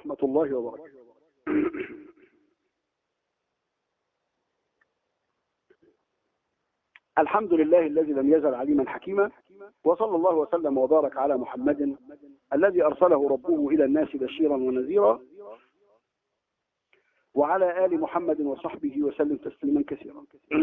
ورحمة الله وبركاته الحمد لله الذي لم يزل عليما حكيما وصلى الله وسلم وبارك على محمد الذي أرسله ربه إلى الناس بشيرا ونذيرا وعلى آل محمد وصحبه وسلم تسليما كثيرا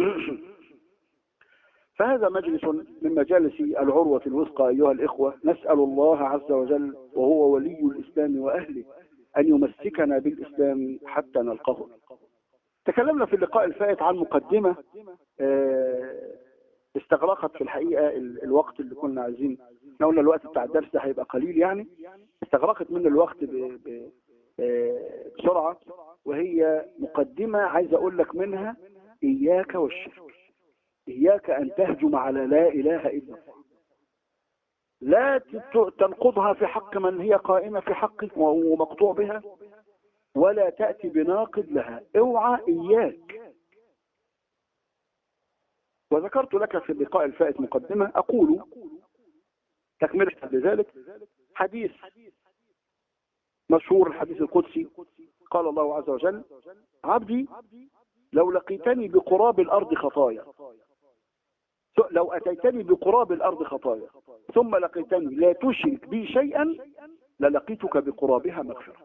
فهذا مجلس من مجالس العروة الوثقى أيها الإخوة نسأل الله عز وجل وهو ولي الإسلام وأهله أن يمسكنا بالإسلام حتى نلقاه تكلمنا في اللقاء الفائت عن مقدمة آه، استغرقت في الحقيقة ال- الوقت اللي كنا عايزين احنا قلنا الوقت بتاع الدرس ده هيبقى قليل يعني استغرقت من الوقت ب... ب... آه، بسرعة وهي مقدمة عايز أقول لك منها إياك والشرك إياك أن تهجم على لا إله إلا الله لا تت- تنقضها في حق من هي قائمة في حقك ومقطوع بها ولا تأتي بناقض لها اوعى إياك وذكرت لك في اللقاء الفائت مقدمة أقول تكملة لذلك حديث مشهور الحديث القدسي قال الله عز وجل عبدي لو لقيتني بقراب الأرض خطايا لو أتيتني بقراب الأرض خطايا ثم لقيتني لا تشرك بي شيئا للقيتك بقرابها مغفرة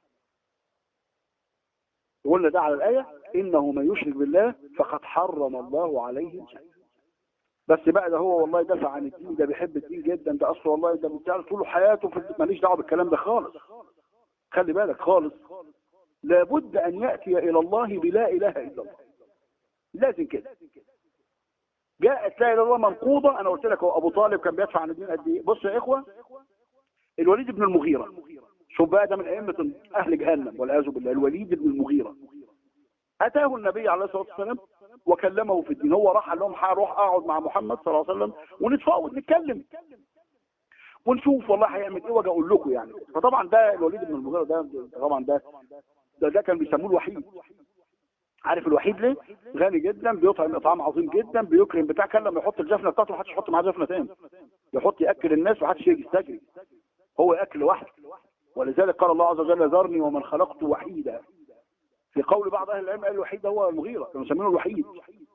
قلنا ده على الآية إنه من يشرك بالله فقد حرم الله عليه الجنة بس بقى ده هو والله دافع عن الدين ده بيحب الدين جدا ده اصله والله ده بتاع طول حياته في ماليش دعوه بالكلام ده خالص خلي بالك خالص لابد ان ياتي الى الله بلا اله الا الله لازم كده جاءت لا اله الا الله منقوضه انا قلت لك هو ابو طالب كان بيدفع عن الدين قد ايه بصوا يا اخوه الوليد بن المغيره شوف بقى ده من ائمه اهل جهنم والعياذ بالله الوليد بن المغيره اتاه النبي عليه الصلاه والسلام وكلمه في الدين هو راح قال لهم هروح اقعد مع محمد صلى الله عليه وسلم ونتفاوض نتكلم ونشوف والله هيعمل ايه واجي اقول لكم يعني فطبعا ده الوليد بن المغيره ده طبعا ده ده, ده كان بيسموه الوحيد عارف الوحيد ليه؟ غني جدا بيطعم اطعام عظيم جدا بيكرم بتاع كان لما يحط الجفنه بتاعته محدش يحط معاه جفنه تاني يحط ياكل الناس ومحدش يجي يستجري هو ياكل لوحده ولذلك قال الله عز وجل ذرني ومن خلقت وحيدا في قول بعض اهل العلم قال الوحيد هو المغيره كانوا مسمينه الوحيد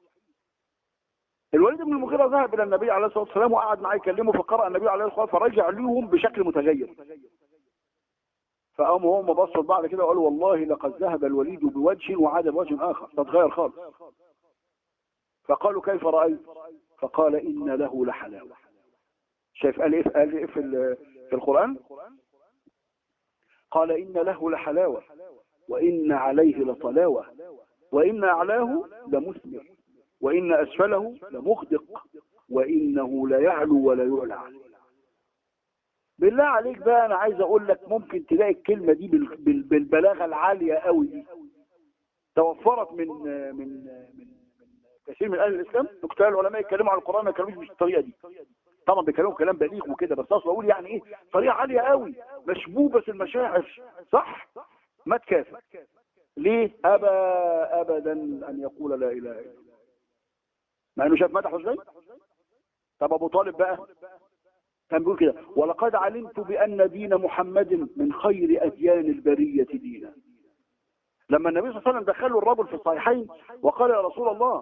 الوليد بن المغيره ذهب الى النبي عليه الصلاه والسلام وقعد معاه يكلمه فقرأ النبي عليه الصلاه والسلام فرجع لهم بشكل متغير فقاموا هم بصوا لبعض كده وقالوا والله لقد ذهب الوليد بوجه وعاد بوجه اخر تتغير خالص فقالوا كيف رايت فقال ان له لحلاوه شايف قال ايه قال ايه في ال- في القران قال ان له لحلاوه وان عليه لطلاوه وان اعلاه لمثمر وان اسفله لمغدق وانه ليعلو ولا يعلى عليه بالله عليك بقى انا عايز اقول لك ممكن تلاقي الكلمه دي بال- بال- بالبلاغه العاليه قوي دي توفرت من من من من كثير من اهل الاسلام دكتور العلماء يتكلموا عن القران ما يتكلموش بالطريقه دي طبعا بيتكلموا كلام بليغ وكده بس اصلا اقول يعني ايه طريقه عاليه قوي مشبوبه المشاعر صح ما تكافئ ليه ابى ابدا ان يقول لا اله الا الله مع انه شاف مدحه ازاي طب ابو طالب بقى كان بيقول كده ولقد علمت بان دين محمد من خير اديان البريه دينا لما النبي صلى الله عليه وسلم دخله الرجل في الصحيحين وقال يا رسول الله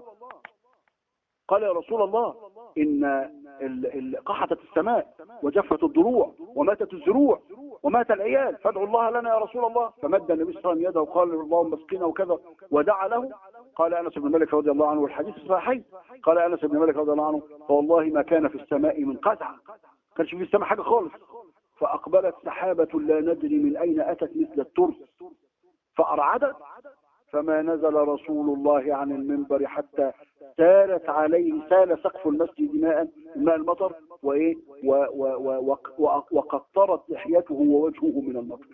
قال يا رسول الله ان ال- ال- قحطت السماء وجفت الضروع وماتت الزروع ومات العيال فادعوا الله لنا يا رسول الله فمد النبي صلى الله عليه وسلم يده وقال اللهم اسقنا وكذا ودعا له قال انس بن مالك رضي الله عنه والحديث الصحيح قال انس بن مالك رضي الله عنه فوالله ما كان في السماء من قزعه كانش في السماء حاجه خالص فاقبلت سحابه لا ندري من اين اتت مثل الترس فارعدت فما نزل رسول الله عن المنبر حتى سالت عليه سال سقف المسجد ماء ماء المطر وايه و و و و و وقطرت لحيته ووجهه من المطر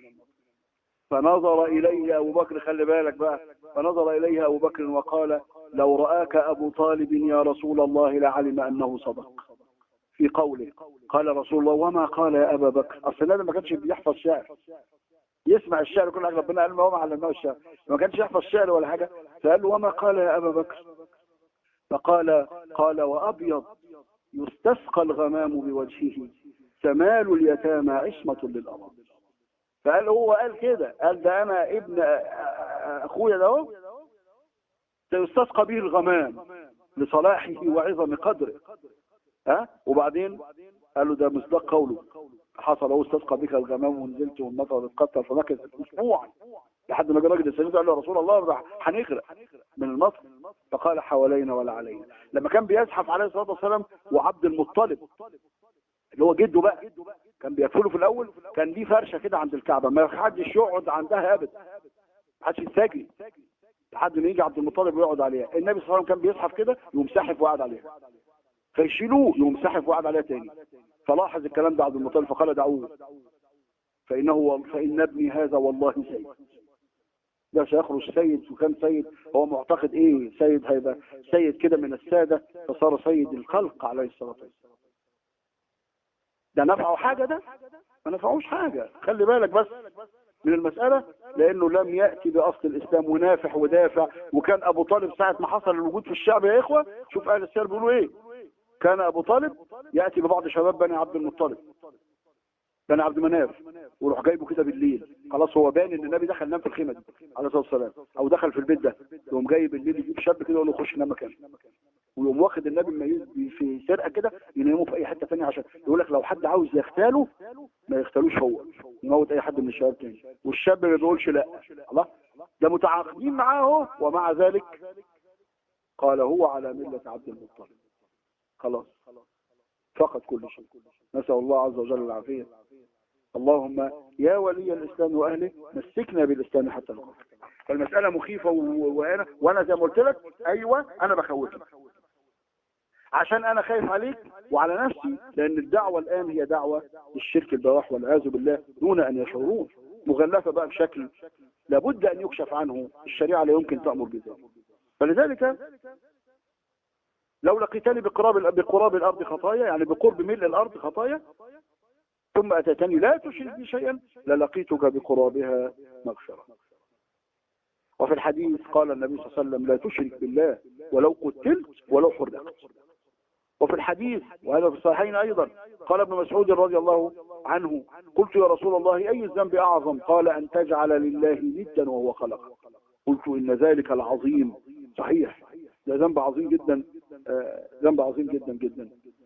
فنظر اليه ابو بكر خلي بالك بقى فنظر اليه ابو بكر وقال لو راك ابو طالب يا رسول الله لعلم انه صدق في قوله قال رسول الله وما قال يا ابا بكر اصل النبي ما كانش بيحفظ شعر يسمع الشعر كل حاجه ربنا قال ما هو ما علمناه الشعر ما كانش يحفظ شعر ولا حاجه فقال له وما قال يا ابا بكر فقال قال وابيض يستسقى الغمام بوجهه سمال اليتامى عصمة للأرض فقال هو قال كده قال ده انا ابن اخويا ده اهو سيستسقى به الغمام لصلاحه وعظم قدره ها وبعدين قال له ده مصداق قوله حصل هو استسقى بك الغمام ونزلت والمطر اتقطر فمكث اسبوعا لحد ما جه راجل السيد قال له يا رسول الله ده هنغرق من المطر فقال حوالينا ولا علينا لما كان بيزحف عليه الصلاه والسلام وعبد المطلب اللي هو جده بقى كان بيكفله في الاول كان ليه فرشه كده عند الكعبه ما حدش يقعد عندها ابدا ما حدش يتساجي لحد ما يجي عبد المطلب ويقعد عليها النبي صلى الله عليه وسلم كان بيزحف كده يقوم ساحف وقعد عليها فيشيلوه يقوم ساحف وقعد عليها تاني فلاحظ الكلام ده عبد المطلب فقال دعوه فانه فان ابني هذا والله سيد ده سيخرج سيد وكان سيد هو معتقد ايه سيد هيبقى سيد كده من السادة فصار سيد الخلق عليه الصلاة والسلام ده نفعه حاجة ده ما نفعوش حاجة خلي بالك بس من المسألة لأنه لم يأتي بأصل الإسلام ونافح ودافع وكان أبو طالب ساعة ما حصل الوجود في الشعب يا إخوة شوف أهل السير بيقولوا إيه كان أبو طالب يأتي ببعض شباب بني عبد المطلب بني عبد مناف ويروح جايبه كده بالليل خلاص هو بان ان النبي دخل نام في الخيمه دي عليه الصلاه والسلام او دخل في البيت ده يقوم جاي بالليل يجيب شاب كده يقول له خش نام مكانه ويقوم واخد النبي ما في سرقه كده ينامه في اي حته ثانيه عشان يقول لك لو حد عاوز يغتاله ما يغتالوش هو يموت اي حد من الشباب تاني والشاب ما بيقولش لا الله ده متعاقدين معاه ومع ذلك قال هو على مله عبد المطلب خلاص فقد كل شيء نسال الله عز وجل العافيه اللهم يا ولي الإسلام وأهله مسكنا بالإسلام حتى نقف فالمسألة مخيفة وأنا, وأنا زي ما قلت لك أيوة أنا بخوفك عشان أنا خايف عليك وعلى نفسي لأن الدعوة الآن هي دعوة للشرك البواح والعياذ بالله دون أن يشعرون مغلفة بقى بشكل لابد أن يكشف عنه الشريعة لا يمكن تأمر بذلك فلذلك لو لقيتني بقراب بقراب الأرض خطايا يعني بقرب ملء الأرض خطايا ثم أتتني لا تشرك بي شيئا للقيتك بقرابها مغفرة وفي الحديث قال النبي صلى الله عليه وسلم لا تشرك بالله ولو قتلت ولو حرقت وفي الحديث وهذا في الصحيحين أيضا قال ابن مسعود رضي الله عنه قلت يا رسول الله أي الذنب أعظم قال أن تجعل لله ندا وهو خلق قلت إن ذلك العظيم صحيح ده ذنب عظيم جدا ذنب عظيم جدا جدا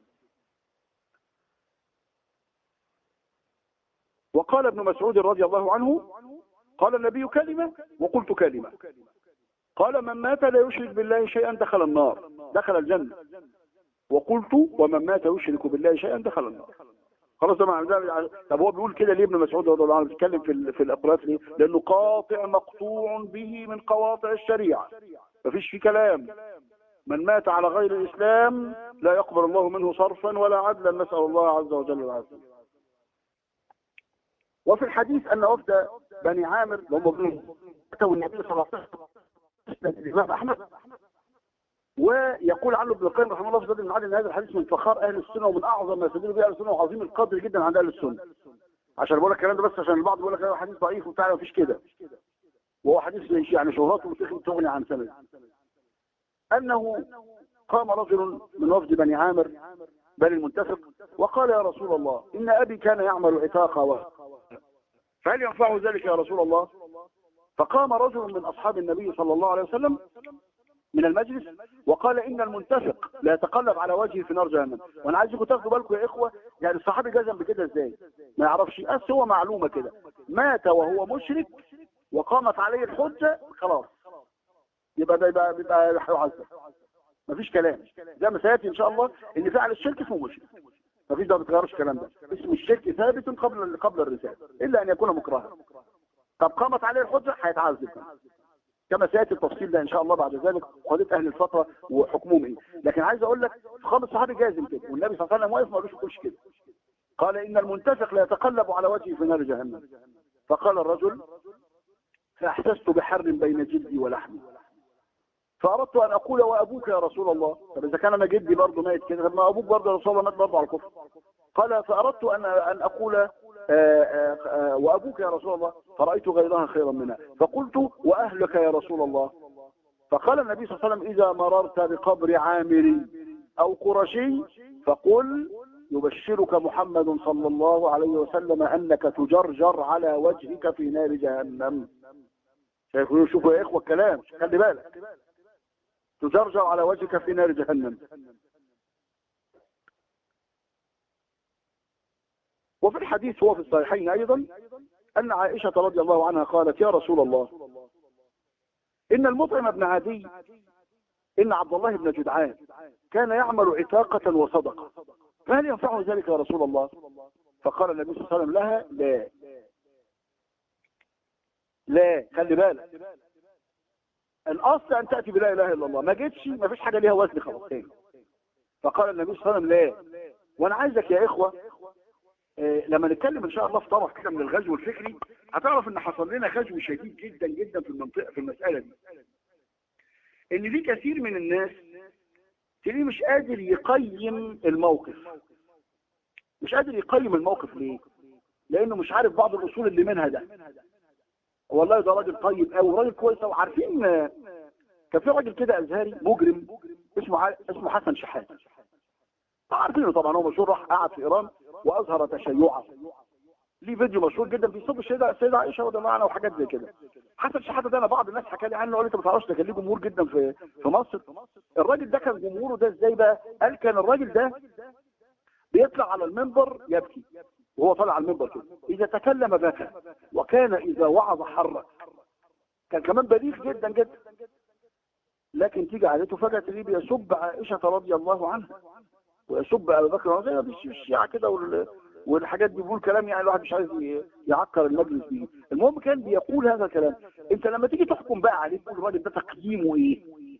وقال ابن مسعود رضي الله عنه قال النبي كلمة وقلت كلمة قال من مات لا يشرك بالله شيئا دخل النار دخل الجنة وقلت ومن مات يشرك بالله شيئا دخل النار خلاص ده معنى طب هو بيقول كده ليه ابن مسعود رضي الله عنه بيتكلم في في الاقراف ليه لانه قاطع مقطوع به من قواطع الشريعه مفيش فيه كلام من مات على غير الاسلام لا يقبل الله منه صرفا ولا عدلا نسال الله عز وجل العافيه وفي الحديث أن وفد بني عامر هم أتوا النبي صلى الله عليه وسلم الإمام أحمد ويقول عنه ابن القيم رحمه الله في زاد المعاد ان هذا الحديث من فخار اهل السنه ومن اعظم ما يستدل به اهل السنه وعظيم القدر جدا عند اهل السنه عشان بقول لك الكلام ده بس عشان البعض بيقول لك هذا حديث ضعيف وبتاع مفيش كده وهو حديث يعني شهرته تغني عن سند انه قام رجل من وفد بني عامر بني المنتفق وقال يا رسول الله ان ابي كان يعمل عتاقا فهل ينفع ذلك يا رسول الله فقام رجل من أصحاب النبي صلى الله عليه وسلم من المجلس وقال إن المنتفق لا يتقلب على وجهه في نار جهنم وأنا عايزكم تاخدوا بالكم يا إخوة يعني الصحابي جزم بكده إزاي ما يعرفش بس هو معلومة كده مات وهو مشرك وقامت عليه الحجة خلاص يبقى ده يبقى يبقى يعذب مفيش كلام زي ما سياتي ان شاء الله ان فعل الشرك اسمه مشرك مفيش ده ما بتغيرش الكلام ده اسم الشرك ثابت قبل قبل الرسالة إلا أن يكون مكرها طب قامت عليه الحجة هيتعذب كما سيأتي التفصيل ده إن شاء الله بعد ذلك قضية أهل الفترة وحكمهم إيه لكن عايز أقول لك فخام الصحابي جازم كده والنبي صلى الله عليه وسلم واقف ما قالوش يقولش كده قال إن المنتفق لا يتقلب على وجهه في نار جهنم فقال الرجل فأحسست بحر بين جلدي ولحمي فأردت أن أقول وأبوك يا رسول الله طب إذا كان أنا جدي برضه ميت كده ما أبوك برضه يا رسول الله مات برضه على الكفر قال فأردت أن أن أقول آآ آآ وأبوك يا رسول الله فرأيت غيرها خيرا منها فقلت وأهلك يا رسول الله فقال النبي صلى الله عليه وسلم إذا مررت بقبر عامر أو قرشي فقل يبشرك محمد صلى الله عليه وسلم أنك تجرجر على وجهك في نار جهنم شايفوا شوفوا يا إخوة الكلام خلي بالك تجرجر على وجهك في نار جهنم وفي الحديث هو في الصحيحين أيضا أن عائشة رضي الله عنها قالت يا رسول الله إن المطعم بن عدي إن عبد الله بن جدعان كان يعمل عتاقة وصدقة فهل ينفعه ذلك يا رسول الله فقال النبي صلى الله عليه وسلم لها لا لا خلي بالك الاصل ان تاتي بلا اله الا الله ما جيتش ما فيش حاجه ليها وزن خلاص تاني فقال النبي صلى الله عليه وسلم لا وانا عايزك يا اخوه آه لما نتكلم ان شاء الله في طرف كده من الغزو الفكري هتعرف ان حصل لنا غزو شديد جدا جدا في المنطقه في المساله دي ان في كثير من الناس تلاقيه مش قادر يقيم الموقف مش قادر يقيم الموقف ليه لانه مش عارف بعض الاصول اللي منها ده والله ده راجل طيب قوي راجل كويس قوي عارفين كان في راجل كده ازهري مجرم اسمه ع... اسمه حسن شحات عارفينه طبعا هو مشهور راح قعد في ايران واظهر تشيعا ليه فيديو مشهور جدا بيصب السيده السيده عائشه وده معنا وحاجات زي كده حسن شحاته ده انا بعض الناس حكى لي عنه قال لي انت ما تعرفش ده كان ليه جمهور جدا في في مصر الراجل ده كان جمهوره ده ازاي بقى قال كان الراجل ده بيطلع على المنبر يبكي وهو طالع على المنبر كده اذا تكلم بكى وكان اذا وعظ حرك كان كمان بليغ جدا جدا لكن تيجي عادته فجاه تلاقيه بيسب عائشه رضي الله عنها ويسب ابي بكر زي ما الشيعه كده وال... والحاجات دي بيقول كلام يعني الواحد مش عايز يعكر المجلس بيه المهم كان بيقول هذا الكلام انت لما تيجي تحكم بقى عليه تقول الراجل ده تقييمه ايه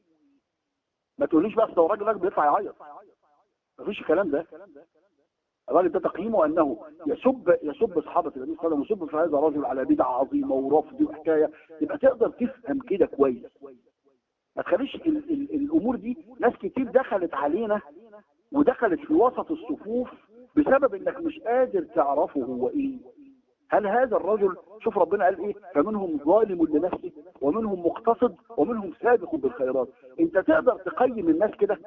ما تقوليش بس لو الراجل ده بيطلع يعيط مفيش الكلام ده الراجل ده تقييمه انه يسب يسب اصحابه النبي صلى الله عليه وسلم يسب في هذا الرجل على بدعه عظيمه ورفض وحكايه يبقى تقدر تفهم كده كويس ما تخليش ال ال الامور دي ناس كتير دخلت علينا ودخلت في وسط الصفوف بسبب انك مش قادر تعرفه هو ايه هل هذا الرجل شوف ربنا قال ايه فمنهم ظالم لنفسه ومنهم مقتصد ومنهم سابق بالخيرات انت تقدر تقيم الناس كده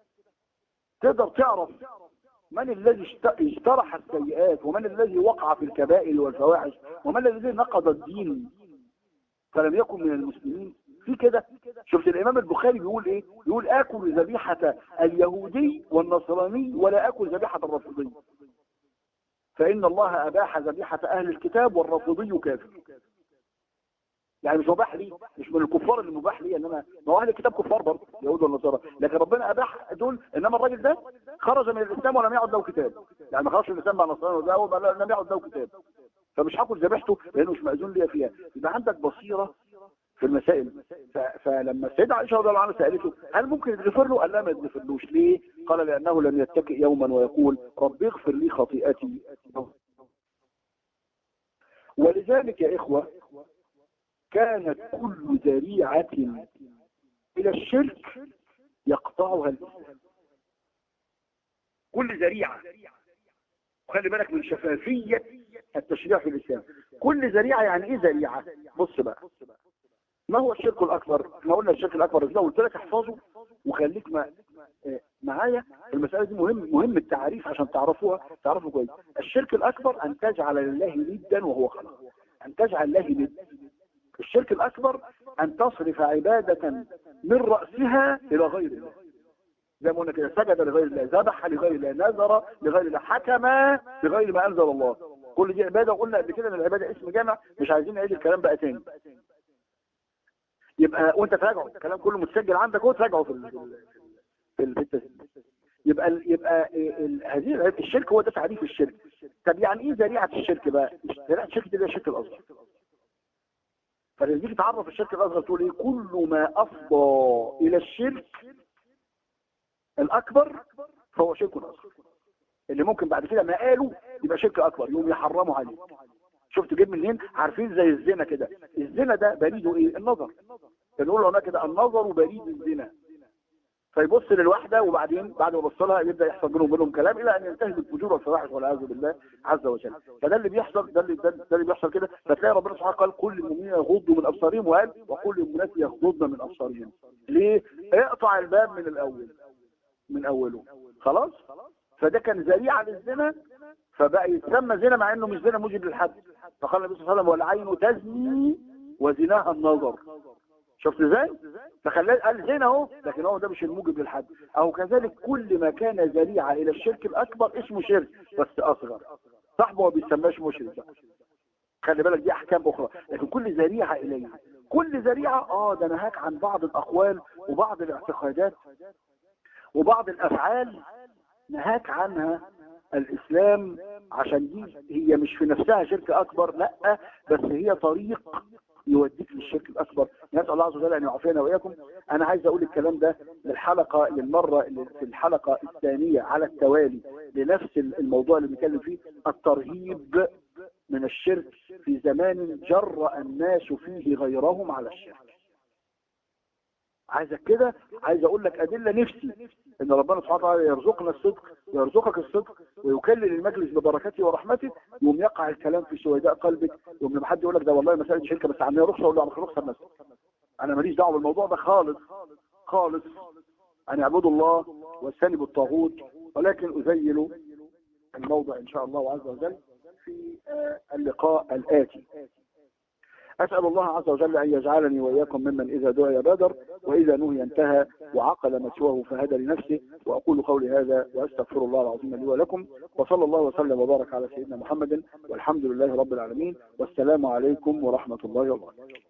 تقدر تعرف من الذي اجترح السيئات ومن الذي وقع في الكبائر والفواحش ومن الذي نقض الدين فلم يكن من المسلمين في كده شفت الامام البخاري بيقول ايه بيقول اكل ذبيحة اليهودي والنصراني ولا اكل ذبيحة الرافضي فان الله اباح ذبيحة اهل الكتاب والرافضي كافر يعني مش مباح لي مش من الكفار اللي مباح لي ان انا ما هو اهل الكتاب كفار برضه يهود والنصارى لكن ربنا اباح دول انما الراجل ده خرج من الاسلام ولم يعد له كتاب يعني ما خرجش من الاسلام مع النصارى ده لم يعد له كتاب فمش هاكل ذبيحته لانه مش ماذون لي فيها يبقى عندك بصيره في المسائل فلما السيدة عائشة رضي الله عنها سألته هل ممكن يتغفر له؟ قال لا ما يتغفرلوش ليه؟ قال لأنه لم يتكئ يوما ويقول رب اغفر لي خطيئتي ولذلك يا إخوة كانت كل ذريعة إلى الشرك يقطعها الإسلام كل ذريعة وخلي بالك من شفافية التشريع في الإسلام كل ذريعة يعني إيه ذريعة بص بقى ما هو الشرك الأكبر احنا قلنا الشرك الأكبر إذا قلت لك احفظه وخليك ما معايا المسألة دي مهم مهم التعريف عشان تعرفوها تعرفوا كويس الشرك الأكبر أن تجعل لله ندا وهو خلق أن تجعل الله ند الشرك الأكبر أن تصرف عبادة من رأسها إلى غير الله زي ما قلنا كده سجد لغير الله ذبح لغير الله نذر لغير الله حكم بغير ما أنزل الله كل دي عبادة وقلنا قبل كده ان العبادة اسم جامع مش عايزين نعيد الكلام بقى تاني يبقى وانت تراجعه الكلام كله متسجل عندك هو تراجعه في في الحته يبقى ال يبقى ال هذه الشرك هو ده تعريف الشرك طب يعني ايه ذريعه الشرك بقى ذريعه الشرك دي الشرك الاصغر فلما تيجي تعرف الشرك الاصغر تقول ايه كل ما افضى الى الشرك الاكبر فهو شرك اصغر اللي ممكن بعد كده ما قالوا يبقى شرك اكبر يوم يحرموا عليه شفت جيب منين عارفين زي الزنا كده الزنا ده بريده ايه النظر بنقول هناك كده النظر بريد الزنا فيبص للواحدة وبعدين بعد ما يبص يبدا يحصل بينهم وبينهم كلام الى ان ينتهي بالفجور والفواحش والعياذ بالله عز وجل فده اللي بيحصل ده اللي ده, ده اللي بيحصل كده فتلاقي ربنا سبحانه قال كل المؤمنين يغضوا من ابصارهم وقال وكل المؤمنات يغضضن من ابصارهم ليه؟ اقطع الباب من الاول من اوله خلاص فده كان ذريعة للزنا فبقى يتسمى زنا مع انه مش زنا موجب للحد فقال النبي صلى الله عليه وسلم والعين تزني وزناها النظر شفت ازاي فخلاه قال زنا اهو لكن هو ده مش الموجب للحد او كذلك كل ما كان ذريعه الى الشرك الاكبر اسمه شرك بس اصغر صاحبه ما بيسماش مشرك بقى. خلي بالك دي احكام اخرى لكن كل ذريعه اليه كل ذريعه اه ده نهاك عن بعض الاقوال وبعض الاعتقادات وبعض الافعال نهاك عنها الاسلام عشان دي هي مش في نفسها شرك اكبر لا بس هي طريق يوديك للشرك الاكبر نسال الله عز وجل ان يعافينا واياكم انا عايز اقول الكلام ده للحلقه للمره اللي في الحلقه الثانيه على التوالي لنفس الموضوع اللي بنتكلم فيه الترهيب من الشرك في زمان جر الناس فيه غيرهم على الشرك عايزك كده عايز اقول لك ادله نفسي ان ربنا سبحانه وتعالى يرزقنا الصدق ويرزقك الصدق ويكلل المجلس ببركته ورحمته يوم يقع الكلام في سويداء قلبك يوم لما حد يقول لك ده والله مساله شركه بس عاملها رخصه اقول له اعمل رخصه بنفسك انا ماليش دعوه بالموضوع ده خالص خالص ان اعبدوا الله واجتنبوا الطاغوت ولكن ازيل الموضع ان شاء الله عز وجل في آه، اللقاء الاتي أسأل الله عز وجل أن يجعلني وإياكم ممن إذا دعي بادر وإذا نهي انتهى وعقل مسواه فهدى لنفسه وأقول قولي هذا وأستغفر الله العظيم لي ولكم وصلى الله وسلم وبارك على سيدنا محمد والحمد لله رب العالمين والسلام عليكم ورحمة الله وبركاته